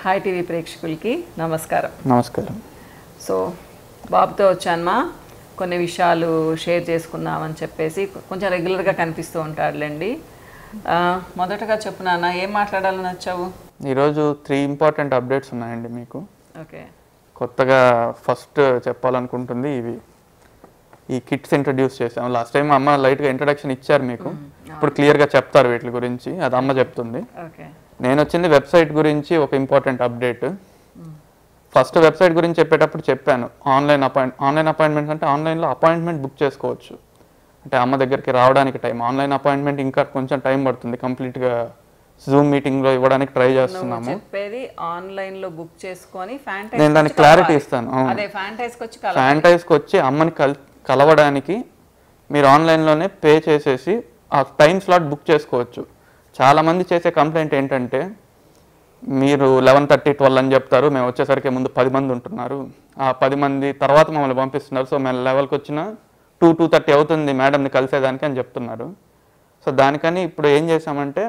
Hi TV ప్రేక్షకులకి నమస్కారం నమస్కారం సో బాబుతో వచ్చానమా కొన్ని విషయాలు షేర్ చేసుకుందామని చెప్పేసి కొంచెం రెగ్యులర్గా కనిపిస్తూ ఉంటాడులేండి ఆ, మొదటగా చెప్పు నాన్న ఏం మాట్లాడాలని వచ్చావు ఈరోజు త్రీ ఇంపార్టెంట్ అప్డేట్స్ ఉన్నాయండి మీకు ఓకే కొత్తగా ఫస్ట్ చెప్పాలనుకుంటుంది ఇవి ఈ కిట్స్ ఇంట్రడ్యూస్ చేసాం లాస్ట్ టైం అమ్మ లైట్గా ఇంట్రడక్షన్ ఇచ్చారు మీకు ఇప్పుడు క్లియర్గా చెప్తారు వీటి గురించి అది అమ్మ చెప్తుంది ఓకే నేను వచ్చింది వెబ్సైట్ గురించి ఒక ఇంపార్టెంట్ అప్డేట్ ఫస్ట్ వెబ్సైట్ గురించి చెప్పేటప్పుడు చెప్పాను ఆన్లైన్ అపాయింట్ ఆన్లైన్ అపాయింట్మెంట్స్ అంటే ఆన్లైన్లో అపాయింట్మెంట్ బుక్ చేసుకోవచ్చు అంటే అమ్మ దగ్గరికి రావడానికి టైం ఆన్లైన్ అపాయింట్మెంట్ ఇంకా కొంచెం టైం పడుతుంది కంప్లీట్గా జూమ్ మీటింగ్లో ఇవ్వడానికి ట్రై నువ్వు చేస్తున్నాము చెప్పేది ఆన్లైన్ లో బుక్ చేసుకొని నేను దానికి క్లారిటీ ఇస్తాను అవును. అదే ఫ్యాంటైజ్కి వచ్చి కల ఫ్రాంటైజ్కి వచ్చి అమ్మని కల్ కలవడానికి మీరు ఆన్లైన్లోనే పే చేసేసి ఆ టైం స్లాట్ బుక్ చేసుకోవచ్చు చాలామంది చేసే కంప్లైంట్ ఏంటంటే మీరు లెవెన్ థర్టీ ట్వెల్వ్ అని చెప్తారు మేము వచ్చేసరికి ముందు పది మంది ఉంటున్నారు ఆ పది మంది తర్వాత మమ్మల్ని పంపిస్తున్నారు సో మేము లెవెల్కి వచ్చిన టూ టూ థర్టీ అవుతుంది మేడంని కలిసేదానికి అని చెప్తున్నారు సో దానికని ఇప్పుడు ఏం చేసామంటే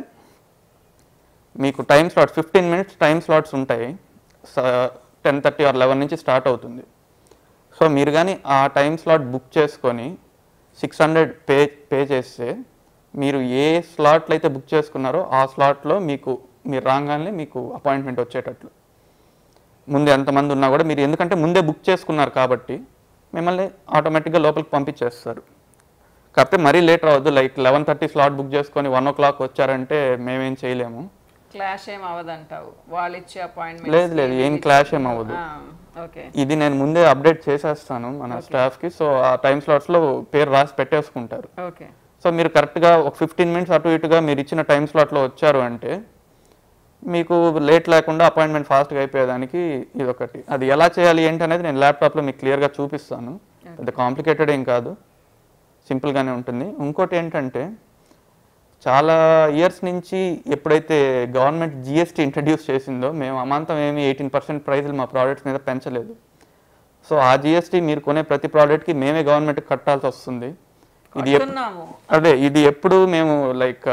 మీకు time slot fifteen minutes time slots ఉంటాయి టెన్ థర్టీ ఆర్ లెవెన్ నుంచి స్టార్ట్ అవుతుంది సో మీరు కానీ ఆ టైం స్లాట్ బుక్ చేసుకొని సిక్స్ హండ్రెడ్ పే పే చేస్తే మీరు ఏ స్లాట్లో అయితే బుక్ చేసుకున్నారో ఆ స్లాట్లో మీకు మీరు రాగానే మీకు అపాయింట్మెంట్ వచ్చేటట్లు ముందు ఎంతమంది ఉన్నా కూడా మీరు ఎందుకంటే ముందే బుక్ చేసుకున్నారు కాబట్టి మిమ్మల్ని ఆటోమేటిక్గా లోపలికి పంపించేస్తారు కాకపోతే మరీ లేట్ రావద్దు like eleven thirty slot book చేసుకొని వన్ ఓ క్లాక్ వచ్చారంటే మేమేం చేయలేము క్లాష్ ఏం అవ్వదంటావు వాళ్ళు ఇచ్చే అపాయింట్మెంట్ లేదు లేదు ఏం క్లాష్ ఏం అవ్వదు ఓకే ఇది నేను ముందే అప్డేట్ చేసేస్తాను మన స్టాఫ్కి సో ఆ టైం స్లాట్స్లో పేరు రాసి పెట్టేసుకుంటారు ఓకే సో మీరు కరెక్ట్గా ఒక ఫిఫ్టీన్ మినిట్స్ అటు ఇటుగా మీరు ఇచ్చిన టైం స్లాట్లో వచ్చారు అంటే మీకు లేట్ లేకుండా అపాయింట్మెంట్ ఫాస్ట్గా అయిపోయేదానికి ఇది ఒకటి అది ఎలా చేయాలి ఏంటి అనేది నేను ల్యాప్టాప్లో మీకు క్లియర్గా చూపిస్తాను పెద్ద కాంప్లికేటెడ్ ఏం కాదు సింపుల్గానే ఉంటుంది ఇంకోటి ఏంటంటే చాలా ఇయర్స్ నుంచి ఎప్పుడైతే గవర్నమెంట్ జిఎస్టీ ఇంట్రడ్యూస్ చేసిందో మేము అమాంతం ఏమి ఎయిటీన్ పర్సెంట్ ప్రైజులు మా ప్రోడక్ట్స్ మీద పెంచలేదు సో ఆ జిఎస్టీ మీరు కొనే ప్రతి ప్రోడక్ట్కి మేమే గవర్నమెంట్ కట్టాల్సి వస్తుంది ఇది ఎప్- కట్టున్నాము అదే ఇది ఎప్పుడు మేము లైక్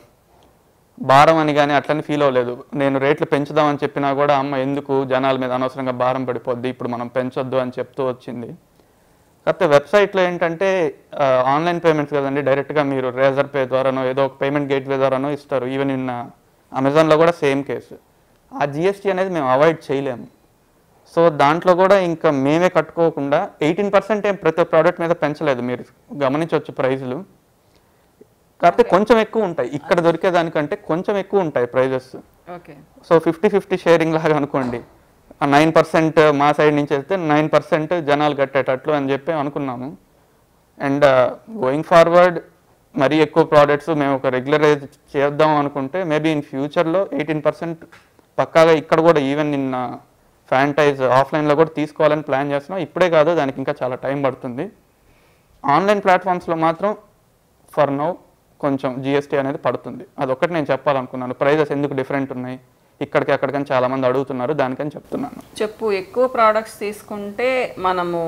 భారం అని కానీ అట్లని ఫీల్ అవ్వలేదు నేను రేట్లు పెంచుదామని చెప్పినా కూడా అమ్మ ఎందుకు జనాల మీద అనవసరంగా భారం పడిపోద్ది ఇప్పుడు మనం పెంచొద్దు అని చెప్తూ వచ్చింది కాకపోతే వెబ్సైట్లో ఏంటంటే ఆన్లైన్ పేమెంట్స్ కదండి డైరెక్ట్గా మీరు రేజర్ పే ద్వారానో ఏదో ఒక పేమెంట్ గేట్వే ద్వారానో ఇస్తారు ఈవెన్ ఇన్ అమెజాన్లో కూడా సేమ్ కేసు ఆ జిఎస్టీ అనేది మేము అవాయిడ్ చేయలేము సో దాంట్లో కూడా ఇంకా మేమే కట్టుకోకుండా ఎయిటీన్ పర్సెంట్ ఏం ప్రతి ప్రోడక్ట్ మీద పెంచలేదు మీరు గమనించవచ్చు ప్రైజులు కాకపోతే కొంచెం ఎక్కువ ఉంటాయి ఇక్కడ దొరికే దానికంటే కొంచెం ఎక్కువ ఉంటాయి prices okay so fifty fifty sharing లాగా అనుకోండి ఆ నైన్ పర్సెంట్ మా సైడ్ నుంచి వెళ్తే నైన్ పర్సెంట్ జనాలు కట్టేటట్లు అని చెప్పి అనుకున్నాము అండ్ గోయింగ్ ఫార్వర్డ్ మరీ ఎక్కువ ప్రోడక్ట్స్ మేము ఒక రెగ్యులరైజ్ చేద్దాం అనుకుంటే మేబీ ఇన్ ఫ్యూచర్లో ఎయిటీన్ పర్సెంట్ పక్కాగా ఇక్కడ కూడా ఈవెన్ నిన్న ఫ్యాంటైజ్ ఆఫ్లైన్లో కూడా తీసుకోవాలని ప్లాన్ చేస్తున్నాం ఇప్పుడే కాదు దానికి ఇంకా చాలా టైం పడుతుంది ఆన్లైన్ ప్లాట్ఫామ్స్లో మాత్రం ఫర్ నౌ కొంచెం జిఎస్టీ అనేది పడుతుంది అదొక్కటి నేను చెప్పాలనుకున్నాను ప్రైజెస్ ఎందుకు డిఫరెంట్ ఉన్నాయి ఇక్కడికి అక్కడికని చాలా మంది అడుగుతున్నారు దానికని చెప్తున్నాను చెప్పు ఎక్కువ ప్రోడక్ట్స్ తీసుకుంటే మనము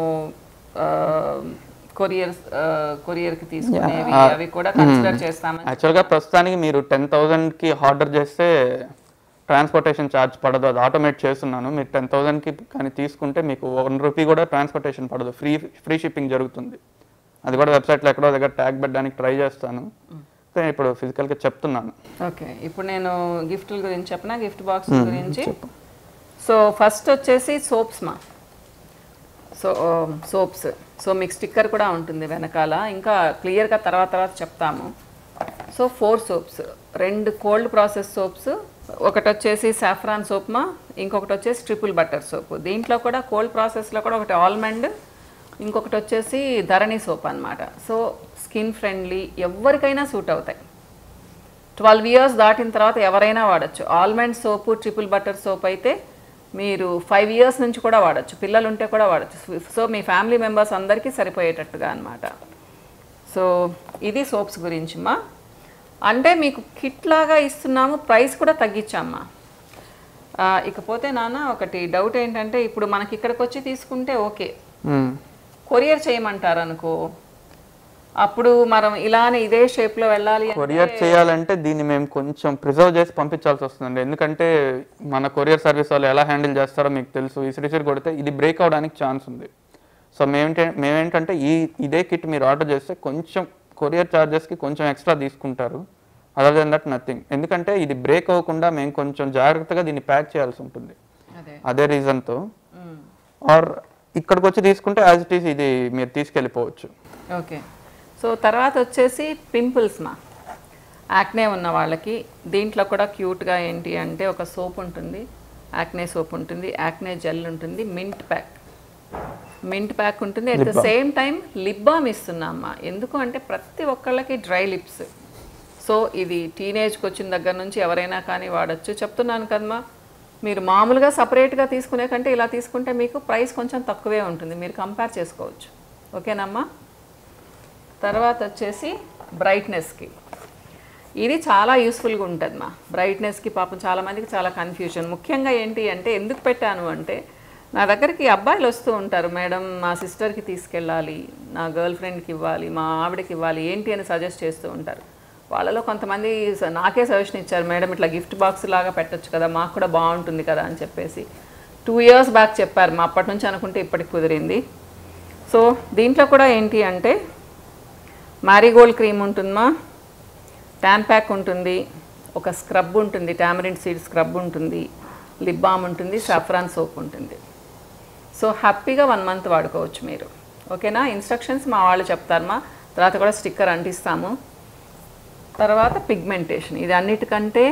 కొరియర్ కొరియర్కి తీసుకునేవి Yeah. అవి కూడా కన్సిడర్ చేస్తామని యాక్చువల్గా ప్రస్తుతానికి మీరు టెన్ థౌజండ్కి ఆర్డర్ చేస్తే ట్రాన్స్పోర్టేషన్ ఛార్జ్ పడదు అది ఆటోమేట్ చేస్తున్నాను మీరు టెన్ థౌజండ్కి కానీ తీసుకుంటే మీకు వన్ రూపీ కూడా ట్రాన్స్పోర్టేషన్ పడదు ఫ్రీ ఫ్రీ షిప్పింగ్ జరుగుతుంది అది కూడా వెబ్సైట్లో ఎక్కడో దగ్గర ట్యాగ్ పెట్టడానికి ట్రై చేస్తాను సో ఇప్పుడు ఫిజికల్గా చెప్తున్నాను ఓకే ఇప్పుడు నేను గిఫ్ట్ల గురించి చెప్పనా గిఫ్ట్ బాక్స్ గురించి సో ఫస్ట్ వచ్చేసి సోప్స్ మా సో సోప్స్ సో మీకు స్టిక్కర్ కూడా ఉంటుంది వెనకాల ఇంకా క్లియర్గా తర్వాత తర్వాత చెప్తాము సో ఫోర్ సోప్స్ రెండు కోల్డ్ ప్రాసెస్ సోప్స్ ఒకటి వచ్చేసి సాఫ్రాన్ సోప్ మా ఇంకొకటి వచ్చేసి ట్రిపుల్ బటర్ సోప్ దీంట్లో కూడా కోల్డ్ ప్రాసెస్లో కూడా ఒకటి ఆల్మండ్ ఇంకొకటి వచ్చేసి ధరణి సోప్ అన్నమాట సో స్కిన్ ఫ్రెండ్లీ ఎవరికైనా సూట్ అవుతాయి ట్వెల్వ్ ఇయర్స్ దాటిన తర్వాత ఎవరైనా వాడచ్చు almond soap triple butter soap అయితే మీరు ఫైవ్ ఇయర్స్ నుంచి కూడా వాడచ్చు పిల్లలు ఉంటే కూడా వాడచ్చు సో మీ ఫ్యామిలీ మెంబర్స్ అందరికీ సరిపోయేటట్టుగా అన్నమాట సో ఇది సోప్స్ గురించి మా అంటే మీకు కిట్ లాగా ఇస్తున్నాము ప్రైస్ కూడా తగ్గించామ్మా ఆ, ఇకపోతే నాన్న ఒకటి డౌట్ ఏంటంటే ఇప్పుడు మనకి ఇక్కడికి వచ్చి తీసుకుంటే ఓకే మ్మ్. కొరియర్ చేయమంటారు అనుకో అప్పుడు మనం ఇలానే ఇదే షేప్ లో వెళ్ళాలి అంటే- కొరియర్ చేయాలంటే దీన్ని మేము కొంచెం ప్రిజర్వ్ చేసి పంపించాల్సి వస్తుందండి ఎందుకంటే మన కొరియర్ సర్వీస్ వాళ్ళు ఎలా హ్యాండిల్ చేస్తారో మీకు తెలుసు ఇసిరిసిరి కొడితే ఇది బ్రేక్ అవడానికి ఛాన్స్ ఉంది సో మేమేంటే మేమేంటంటే ఈ ఇదే కిట్ మీరు ఆర్డర్ చేస్తే కొంచెం కొరియర్ ఛార్జెస్కి కొంచెం ఎక్స్ట్రా తీసుకుంటారు అదర్ దెన్ దట్ నథింగ్ ఎందుకంటే ఇది బ్రేక్ అవ్వకుండా మేము కొంచెం జాగ్రత్తగా దీన్ని ప్యాక్ చేయాల్సి ఉంటుంది అదే అదే రీజన్తో మ్మ్. ఆర్ ఇక్కడికి వచ్చి తీసుకుంటే యాజ్ ఇట్ ఈస్ ఇది మీరు తీసుకెళ్ళిపోవచ్చు ఓకే సో తర్వాత వచ్చేసి పింపుల్స్ మా యాక్నే ఉన్న వాళ్ళకి దీంట్లో కూడా క్యూట్గా ఏంటి అంటే ఒక సోప్ ఉంటుంది యాక్నే సోప్ ఉంటుంది యాక్నే జెల్ ఉంటుంది మింట్ ప్యాక్ మింట్ ప్యాక్ ఉంటుంది at the same time lip balm ఇస్తున్నామ్మా ఎందుకు అంటే ప్రతి ఒక్కళ్ళకి డ్రై లిప్స్ సో ఇది టీనేజ్కి వచ్చిన దగ్గర నుంచి ఎవరైనా కానీ వాడచ్చు చెప్తున్నాను కదమ్మా మీరు మామూలుగా సపరేట్గా తీసుకునే కంటే ఇలా తీసుకుంటే మీకు ప్రైస్ కొంచెం తక్కువే ఉంటుంది మీరు కంపేర్ చేసుకోవచ్చు ఓకేనమ్మా తర్వాత వచ్చేసి బ్రైట్నెస్కి ఇది చాలా యూస్ఫుల్గా ఉంటుంది మా బ్రైట్నెస్కి పాపం చాలామందికి చాలా కన్ఫ్యూజన్ ముఖ్యంగా ఏంటి అంటే ఎందుకు పెట్టాను అంటే నా దగ్గరికి అబ్బాయిలు వస్తూ ఉంటారు మేడం మా సిస్టర్కి తీసుకెళ్ళాలి నా గర్ల్ ఫ్రెండ్కి ఇవ్వాలి మా ఆవిడకి ఇవ్వాలి ఏంటి అని సజెస్ట్ చేస్తూ ఉంటారు వాళ్ళలో కొంతమంది స- నాకే సజెషన్ ఇచ్చారు మేడం ఇట్లా గిఫ్ట్ బాక్స్ లాగా పెట్టొచ్చు కదా మాకు కూడా బాగుంటుంది కదా అని చెప్పేసి టూ ఇయర్స్ బ్యాక్ చెప్పారు మా అప్పటి నుంచి అనుకుంటే ఇప్పటికి కుదిరింది సో దీంట్లో కూడా ఏంటి అంటే మ్యారీగోల్డ్ క్రీమ్ ఉంటుందమ్మా ట్యాన్ ప్యాక్ ఉంటుంది ఒక స్క్రబ్ ఉంటుంది టామరిన్ సీడ్ స్క్రబ్ ఉంటుంది లిప్ బామ్ ఉంటుంది సాఫ్రాన్ సోప్ ఉంటుంది సో హ్యాపీగా వన్ మంత్ వాడుకోవచ్చు మీరు ఓకేనా ఇన్స్ట్రక్షన్స్ మా వాళ్ళు చెప్తారమ్మా తర్వాత కూడా స్టిక్కర్ అంటిస్తాము తర్వాత పిగ్మెంటేషన్ ఇది అన్నిటికంటే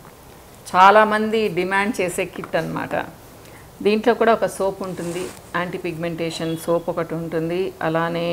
చాలామంది డిమాండ్ చేసే కిట్ అన్నమాట దీంట్లో కూడా ఒక సోప్ ఉంటుంది యాంటీ పిగ్మెంటేషన్ సోప్ ఒకటి ఉంటుంది అలానే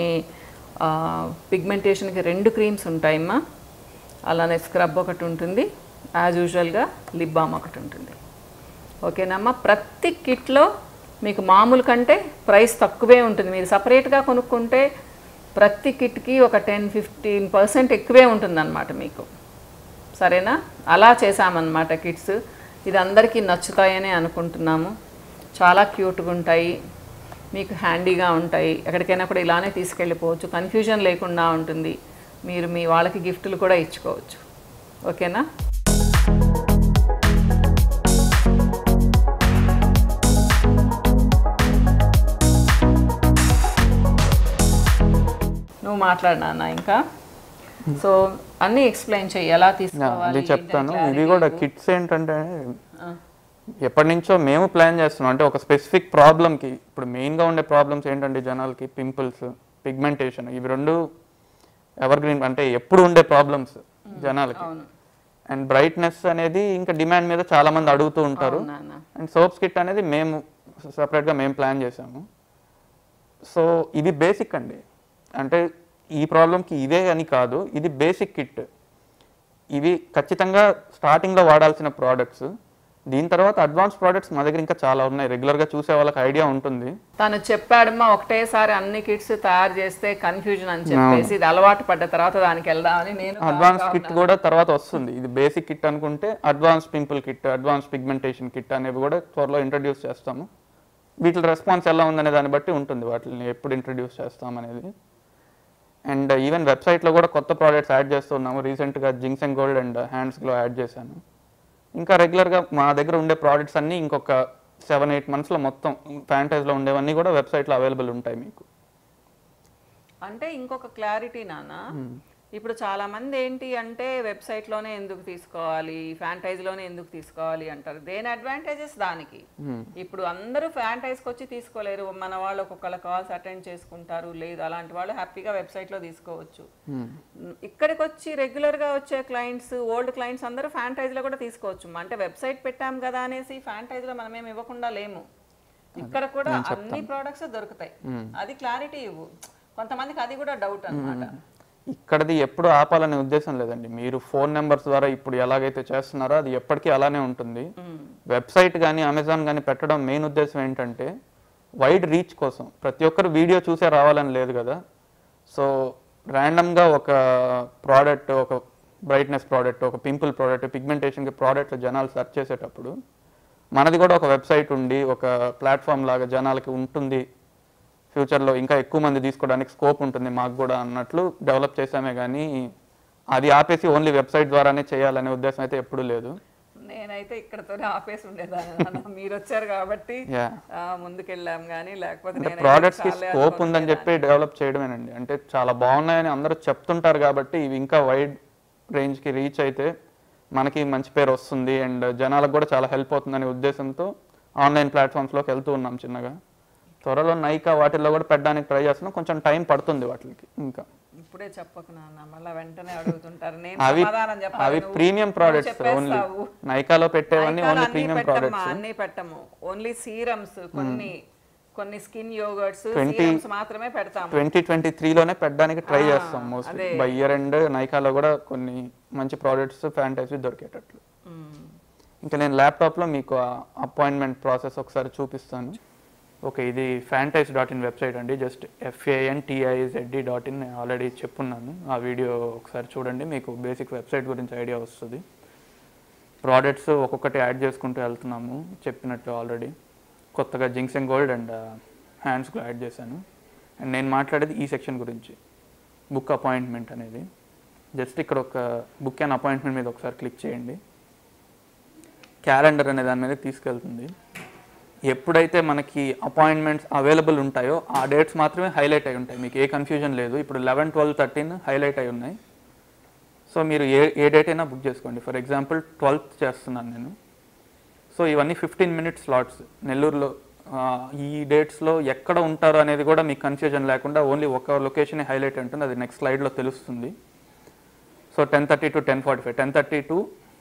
పిగ్మెంటేషన్కి రెండు క్రీమ్స్ ఉంటాయమ్మా అలానే స్క్రబ్ ఒకటి ఉంటుంది యాజ్ యూజువల్గా లిప్ బామ్ ఒకటి ఉంటుంది ఓకేనమ్మా ప్రతి కిట్లో మీకు మామూలు కంటే ప్రైస్ తక్కువే ఉంటుంది మీరు సపరేట్గా కొనుక్కుంటే ప్రతి కిట్కి ఒక టెన్ ఫిఫ్టీన్ పర్సెంట్ ఎక్కువే ఉంటుందన్నమాట మీకు సరేనా అలా చేసామన్నమాట కిట్స్ ఇది అందరికీ నచ్చుతాయని అనుకుంటున్నాము చాలా క్యూట్గా ఉంటాయి మీకు హ్యాండీగా ఉంటాయి ఎక్కడికైనా కూడా ఇలానే తీసుకెళ్ళిపోవచ్చు కన్ఫ్యూజన్ లేకుండా ఉంటుంది మీరు మీ వాళ్ళకి గిఫ్ట్లు కూడా ఇచ్చుకోవచ్చు ఓకేనా నువ్వు మాట్లాడినా ఇంకా సో అన్నీ ఎక్స్ప్లెయిన్ చెయ్యి ఎలా అది తీసుకోవాలి చెప్తాను ఇది కూడా కిట్స్ ఏంటంటే ఎప్పటి నుంచో మేము ప్లాన్ చేస్తున్నాం అంటే ఒక స్పెసిఫిక్ ప్రాబ్లమ్కి ఇప్పుడు మెయిన్గా ఉండే ప్రాబ్లమ్స్ ఏంటంటే జనాలకి పింపుల్స్ పిగ్మెంటేషన్ ఇవి రెండు ఎవర్ గ్రీన్ అంటే ఎప్పుడు ఉండే ప్రాబ్లమ్స్ జనాలకి అవును అండ్ బ్రైట్నెస్ అనేది ఇంకా డిమాండ్ మీద చాలా మంది అడుగుతూ ఉంటారు అవును నాన్న అండ్ సోప్స్ కిట్ అనేది మేము సపరేట్గా మేము ప్లాన్ చేసాము సో ఇది బేసిక్ అండి అంటే ఈ ప్రాబ్లంకి ఇదే అని కాదు ఇది బేసిక్ కిట్ ఇవి ఖచ్చితంగా స్టార్టింగ్లో వాడాల్సిన ప్రోడక్ట్స్ దీని తర్వాత అడ్వాన్స్ ప్రోడక్ట్స్ మా దగ్గర ఇంకా చాలా ఉన్నాయి రెగ్యులర్గా చూసే వాళ్ళకి ఐడియా ఉంటుంది తను చెప్పాడమ్మా ఒకటేసారి అన్ని కిట్స్ తయారు చేస్తే కన్ఫ్యూజన్ అని చెప్పేసి ఇది అలవాటు పడ్డ తర్వాత దానికి వెళ్దామని నేను అడ్వాన్స్ కిట్ కూడా తర్వాత వస్తుంది ఇది బేసిక్ కిట్ అనుకుంటే advance pimple kit advance pigmentation kit అనేవి కూడా త్వరలో ఇంట్రడ్యూస్ చేస్తాము వీటి రెస్పాన్స్ ఎలా ఉందనే దాన్ని బట్టి ఉంటుంది వాటిని ఎప్పుడు ఇంట్రడ్యూస్ చేస్తాం అనేది అండ్ ఈవెన్ వెబ్సైట్లో కూడా కొత్త ప్రోడక్ట్స్ యాడ్ చేస్తున్నాము రీసెంట్గా zincs and gold and hands glow add చేశాను ఇంకా రెగ్యులర్గా మా దగ్గర ఉండే ప్రోడక్ట్స్ అన్నీ ఇంకొక సెవెన్ ఎయిట్ మంత్స్లో మొత్తం ఫ్యాంటైజ్లో ఉండేవన్నీ కూడా వెబ్సైట్లో అవైలబుల్ ఉంటాయి మీకు అంటే ఇంకొక క్లారిటీ నాన్న ఇప్పుడు చాలా మంది ఏంటి అంటే వెబ్సైట్ లోనే ఎందుకు తీసుకోవాలి ఫ్యాంటైజ్ లోనే ఎందుకు తీసుకోవాలి అంటారు దేని అడ్వాంటేజెస్ దానికి ఇప్పుడు అందరూ ఫ్యాంటైజ్ కి వచ్చి తీసుకోలేరు మన వాళ్ళు ఒక్కొక్కళ్ళ కాల్స్ అటెండ్ చేసుకుంటారు లేదు అలాంటి వాళ్ళు హ్యాపీగా వెబ్సైట్ లో తీసుకోవచ్చు ఇక్కడికి వచ్చి రెగ్యులర్ గా వచ్చే క్లయింట్స్ ఓల్డ్ క్లయింట్స్ అందరూ ఫ్యాంటైజ్ లో కూడా తీసుకోవచ్చు అంటే వెబ్సైట్ పెట్టాం కదా అనేసి ఫ్యాంటైజ్ లో మనమేం ఇవ్వకుండా లేము ఇక్కడ కూడా అన్ని ప్రోడక్ట్స్ దొరుకుతాయి అది క్లారిటీ ఇవ్వు కొంతమందికి అది కూడా డౌట్ అన్నమాట ఇక్కడది ఎప్పుడు ఆపాలనే ఉద్దేశం లేదండి మీరు ఫోన్ నెంబర్స్ ద్వారా ఇప్పుడు ఎలాగైతే చేస్తున్నారో అది ఎప్పటికీ అలానే ఉంటుంది వెబ్సైట్ కానీ అమెజాన్ కానీ పెట్టడం మెయిన్ ఉద్దేశం ఏంటంటే వైడ్ రీచ్ కోసం ప్రతి ఒక్కరు వీడియో చూసే రావాలని లేదు కదా సో ర్యాండమ్గా ఒక ప్రోడక్ట్ ఒక బ్రైట్నెస్ ప్రోడక్ట్ ఒక పింపుల్ ప్రోడక్ట్ పిగ్మెంటేషన్కి ప్రోడక్ట్ జనాలు సెర్చ్ చేసేటప్పుడు మనది కూడా ఒక వెబ్సైట్ ఉండి ఒక ప్లాట్ఫామ్ లాగా జనాలకి ఉంటుంది ఫ్యూచర్లో ఇంకా ఎక్కువ మంది తీసుకోవడానికి స్కోప్ ఉంటుంది మాకు కూడా అన్నట్లు డెవలప్ చేసామే కానీ అది ఆపేసి ఓన్లీ వెబ్సైట్ ద్వారానే చేయాలనే ఉద్దేశం అయితే ఎప్పుడూ లేదు నేనైతే ఇక్కడతోనే ఆపేసి ఉండేదాన్ని నాన్న. మీరు వచ్చారు కాబట్టి యా ఆ, ముందుకెళ్ళాం కానీ లేకపోతే అంటే నేనైతే ప్రోడక్ట్స్ కి చాలే స్కోప్ ఉందని చెప్పి డెవలప్ చేయడమేనండి అంటే చాలా బాగున్నాయని అందరూ చెప్తుంటారు కాబట్టి ఇవి ఇంకా వైడ్ రేంజ్ కి రీచ్ అయితే మనకి మంచి పేరు వస్తుంది అండ్ జనాలకు కూడా చాలా హెల్ప్ అవుతుందనే ఉద్దేశంతో ఆన్లైన్ ప్లాట్ఫామ్స్లోకి వెళ్తూ ఉన్నాం చిన్నగా త్వరలో నైకా వాటిల్లో కూడా పెట్టడానికి ట్రై చేస్తున్నాం కొంచెం టైం పడుతుంది వాటికి ఇంకా ఇప్పుడే చెప్పకు నాన్న మళ్ళీ వెంటనే అడుగుతుంటారు నేను అవి సమాధానం చెప్పాలి అవి నువ్వు- ప్రీమియం నువ్వు ప్రోడక్ట్స్ ఓన్లీ చెప్పేస్తావు. నైకాలో పెట్టేవన్నీ నైకాలో ఓన్లీ అన్నీ ప్రీమియం పెట్టమ్మా, ప్రోడక్ట్స్ అన్నీ పెట్టము ఓన్లీ సీరమ్స్ కొన్ని కొన్ని స్కిన్ యోగర్ట్స్ 20 సీరమ్స్ మాత్రమే పెడతాము ట్వంటీ ట్వంటీ త్రీలోనే పెట్టడానికి ట్రై ఆ, చేస్తాం మోస్ట్లీ అదే. బై ఇయర్ అండ్ నైకాలో కూడా కొన్ని మంచి ప్రోడక్ట్స్ ఫ్యాంటసీ దొరికేటట్లు మ్మ్. ఇంకా నేను ల్యాప్టాప్లో మీకు అపాయింట్మెంట్ ప్రాసెస్ ఒకసారి చూపిస్తాను ఓకే ఇది ఫ్యాంటైజ్ డాట్ ఇన్ వెబ్సైట్ అండి just F A N T I Z D dot in already చెప్పున్నాను ఆ వీడియో ఒకసారి చూడండి మీకు బేసిక్ వెబ్సైట్ గురించి ఐడియా వస్తుంది ప్రోడక్ట్స్ ఒక్కొక్కటి యాడ్ చేసుకుంటూ వెళ్తున్నాము చెప్పినట్టు ఆల్రెడీ కొత్తగా జింక్సెన్ గోల్డ్ అండ్ హ్యాండ్స్లో యాడ్ చేశాను అండ్ నేను మాట్లాడేది ఈ సెక్షన్ గురించి బుక్ అపాయింట్మెంట్ అనేది జస్ట్ ఇక్కడ ఒక బుక్ అండ్ అపాయింట్మెంట్ మీద ఒకసారి క్లిక్ చేయండి క్యాలెండర్ అనే దాని మీద తీసుకెళ్తుంది ఎప్పుడైతే మనకి అపాయింట్మెంట్స్ అవైలబుల్ ఉంటాయో ఆ డేట్స్ మాత్రమే హైలైట్ అయి ఉంటాయి మీకు ఏ కన్ఫ్యూజన్ లేదు ఇప్పుడు లెవెన్ ట్వెల్వ్ థర్టీన్ హైలైట్ అయి ఉన్నాయి సో మీరు ఏ ఏ డేట్ అయినా బుక్ చేసుకోండి ఫర్ ఎగ్జాంపుల్ ట్వెల్త్ చేస్తున్నాను నేను సో ఇవన్నీ ఫిఫ్టీన్ మినిట్స్ స్లాట్స్ నెల్లూరులో ఆ, ఈ డేట్స్లో ఎక్కడ ఉంటారు అనేది కూడా మీకు కన్ఫ్యూజన్ లేకుండా ఓన్లీ ఒక లొకేషన్ హైలైట్ ఉంటుంది అది నెక్స్ట్ స్లైడ్లో తెలుస్తుంది so ten thirty to ten forty five ten thirty to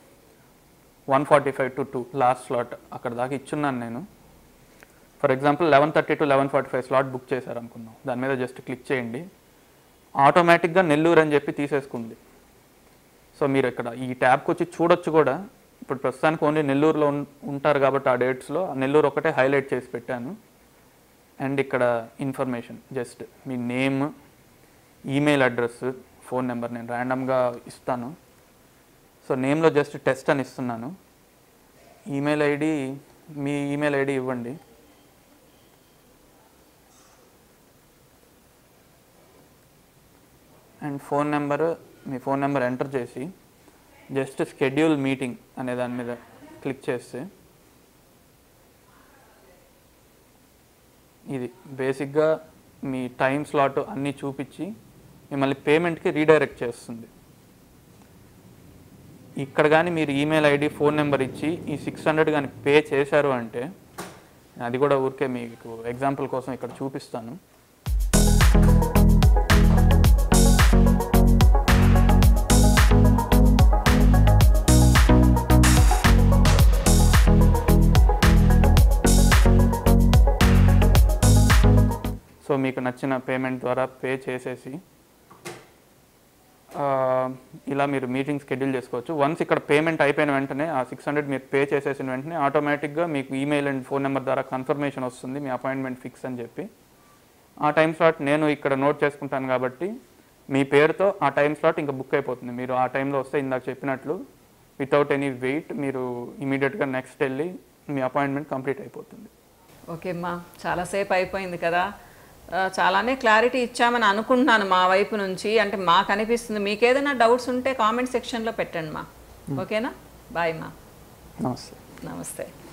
one forty five to two last slot అక్కడ దాకా ఇచ్చున్నాను నేను for example eleven thirty to eleven forty five slot book చేశారు అనుకుందాం దాని మీద జస్ట్ క్లిక్ చేయండి ఆటోమేటిక్గా నెల్లూరు అని చెప్పి తీసేసుకుంది సో మీరు ఇక్కడ ఈ ట్యాబ్కి వచ్చి చూడొచ్చు కూడా ఇప్పుడు ప్రస్తుతానికి ఓన్లీ నెల్లూరులో ఉన్- ఉంటారు కాబట్టి ఆ డేట్స్లో నెల్లూరు ఒకటే హైలైట్ చేసి పెట్టాను అండ్ ఇక్కడ ఇన్ఫర్మేషన్ జస్ట్ మీ name email address phone number నేను ర్యాండమ్గా ఇస్తాను సో నేమ్లో జస్ట్ టెస్ట్ అని ఇస్తున్నాను ఈమెయిల్ ఐడి మీ ఈమెయిల్ ఐడి ఇవ్వండి అండ్ ఫోన్ నెంబర్ మీ ఫోన్ నెంబర్ ఎంటర్ చేసి జస్ట్ షెడ్యూల్ మీటింగ్ అనే దాని మీద క్లిక్ చేస్తే ఇది బేసిక్గా మీ టైం స్లాట్ అన్నీ చూపించి మిమ్మల్ని పేమెంట్కి రీడైరెక్ట్ చేస్తుంది ఇక్కడ కానీ మీరు ఈమెయిల్ ఐడి ఫోన్ నెంబర్ ఇచ్చి ఈ సిక్స్ హండ్రెడ్ కానీ పే చేశారు అంటే అది కూడా ఊరికే మీకు ఎగ్జాంపుల్ కోసం ఇక్కడ చూపిస్తాను సో మీకు నచ్చిన పేమెంట్ ద్వారా పే చేసేసి ఆ, ఇలా మీరు మీటింగ్ షెడ్యూల్ చేసుకోవచ్చు వన్స్ ఇక్కడ పేమెంట్ అయిపోయిన వెంటనే ఆ సిక్స్ హండ్రెడ్ మీరు పే చేసేసిన వెంటనే ఆటోమేటిక్గా మీకు ఈమెయిల్ అండ్ ఫోన్ నెంబర్ ద్వారా కన్ఫర్మేషన్ వస్తుంది మీ అపాయింట్మెంట్ ఫిక్స్ అని చెప్పి ఆ టైం స్లాట్ నేను ఇక్కడ నోట్ చేసుకుంటాను కాబట్టి మీ పేరుతో ఆ టైం స్లాట్ ఇంకా బుక్ అయిపోతుంది మీరు ఆ టైంలో వస్తే ఇందాక చెప్పినట్లు వితౌట్ ఎనీ వెయిట్ మీరు ఇమీడియట్గా నెక్స్ట్ వెళ్ళి మీ అపాయింట్మెంట్ కంప్లీట్ అయిపోతుంది ఓకే అమ్మా చాలాసేపు అయిపోయింది కదా ఆ, చాలానే క్లారిటీ ఇచ్చామని అనుకుంటున్నాను మా వైపు నుంచి అంటే మాకు అనిపిస్తుంది మీకు ఏదైనా డౌట్స్ ఉంటే కామెంట్ సెక్షన్లో పెట్టండి మా ఓకేనా బాయ్ మా నమస్తే నమస్తే